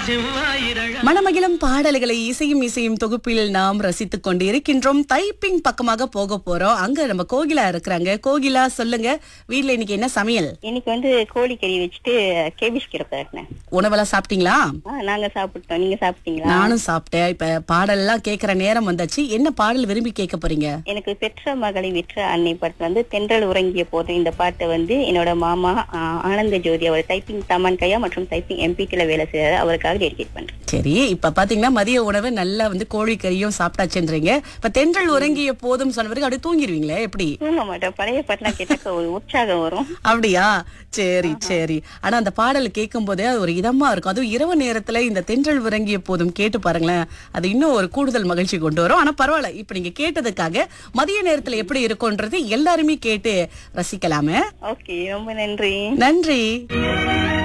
செவ்வாயிரழ மணமகிழும் பாடல்களை இசையும் இசையும் தொகுப்பில் நாம் ரசித்துக் கொண்டு இருக்கின்றோம் டைப்பிங் பக்கமாக போக போறோம் அங்க நம்ம கோகிலா இருக்கிறாங்க கோகிலா சொல்லுங்க வீட்ல இன்னைக்கு என்ன சமையல் இன்னைக்கு வந்து கோழிக்கறி வச்சுட்டு கேபிஸ் கீரை பரட்டினேன் உணவெல்லாம் சாப்பிட்டீங்களா ஆ நாங்க சாப்பிட்டோம் நீங்க சாப்பிட்டீங்களா நானும் சாப்பிட்டேன் இப்ப பாடல்லாம் கேக்குற நேரம் வந்தாச்சு என்ன பாடல் விரும்பி கேட்க போறீங்க எனக்கு பெற்ற மகளை விற்ற அன்னை படத்துல வந்து தென்றல் உறங்கிய போதும் இந்த பாட்டை வந்து என்னோட மாமா ஆ, ஆனந்த ஜோதி அவர் டைப்பிங் தமான் கையா மற்றும் டைப்பிங் எம்பிடில வேலை செய்யறாரு அவருக்காக டெடிகேட் பண்றேன் சரி இப்ப பாத்தீங்கன்னா மதிய உணவு நல்லா வந்து கோழிக்கறியும் சாப்பிட்டாச்சுன்றீங்க இப்ப தென்றல் உறங்கிய போதும் சொன்ன பிறகு அப்படியே தூங்கிடுவீங்களே எப்படி தூங்க மாட்டோம் பழைய பாட்டுலாம் கேட்டாக்க ஒரு உற்சாகம் வரும் அப்படியா சரி சரி ஆனா அந்த பாடல் கேட்கும் போதே அது ஒரு இதமா இருக்கும் அதுவும் இரவு நேரத்துல இந்த தென்றல் உறங்கிய போதும் கேட்டு பாருங்களேன் அது இன்னும் ஒரு கூடுதல் மகிழ்ச்சி கொண்டு வரும் ஆனா பரவாயில்ல இப்ப நீங்க கேட்டதுக்காக மதிய நேரத்துல எப்படி இருக்கும்ன்றது எல்லாருமே கேட்டு ரசிக்கலாமே ஓகே ரொம்ப நன்றி நன்றி